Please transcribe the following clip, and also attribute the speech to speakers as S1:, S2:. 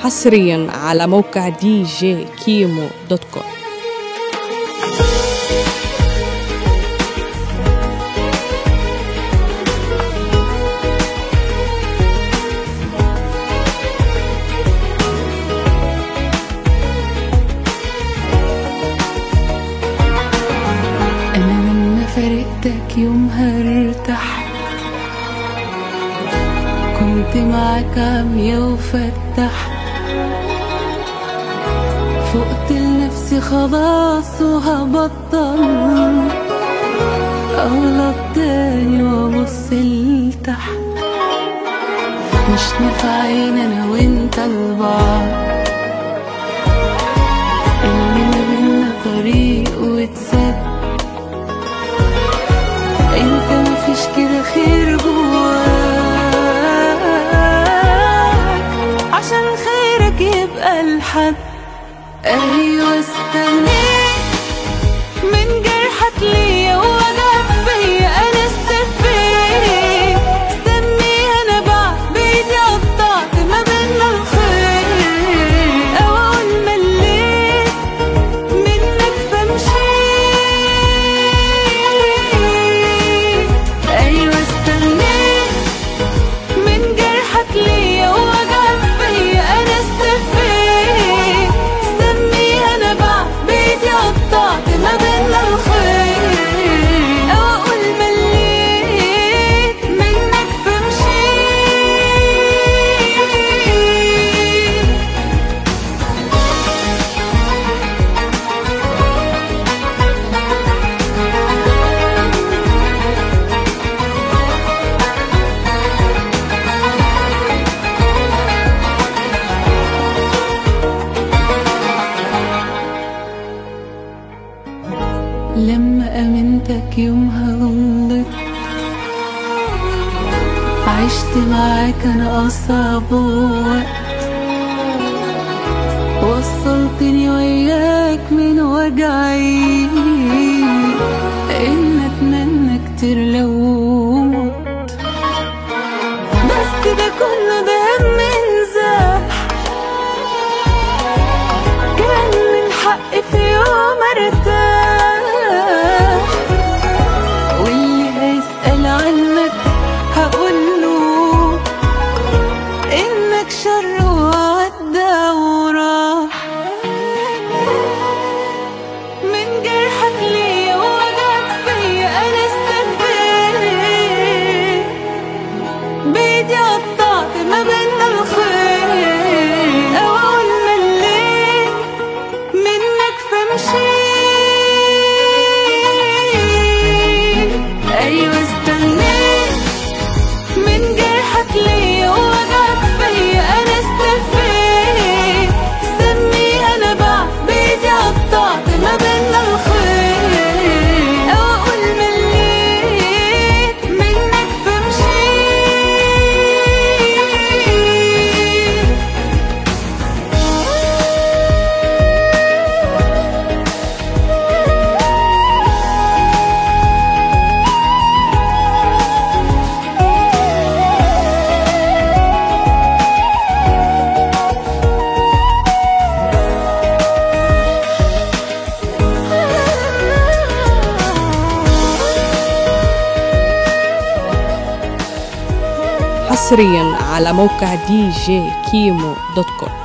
S1: حصريا على موقع دي جي كيمو دوت كوم
S2: أنا لما فارقتك يومها ارتحت كنت معاك عمية وفتحت فقت لنفسي خلاص وهبطل أغلط تاني وأبص لتحت مش نافعين أنا وأنت لبعض اللي ما بينا طريق واتسد انت مفيش كده خير جواك عشان خيرك يبقى الحد ايوه استنيت من جرحك ليا ووجعك فيا انا استفيت سميها انا بعد بايدي قطعت ما بينا الخير او اقول مليت منك فمشيت ايوه استنيت من جرحك ليا ووجعك فيا انا استفيت سميها انا بعد بايدي قطعت ما بينا الخير او اقول مليت منك فمشيت لما امنتك يومها غلط عشت معاك انا اصعب وقت وصلتني وياك من وجعي ان اتمنى كتير لو مت بس ده كله ده من زاح كان من حقي في يوم ارتاح واللي هيسأل عنك هقوله انك شر وعدى وراح من جرحك ليا ووجعك فيا انا استفدت بيدي قطعت ما بينا الخير او اقول مليت منك فمشيت ايوه استنيت من جرحك ليا ووجعك فيا انا استفيت سميها انا بعد بيدي قطعت ما بينا الخير او اقول مليت منك فمشيت
S1: حصريا على موقع دي جي كيمو دوت كوم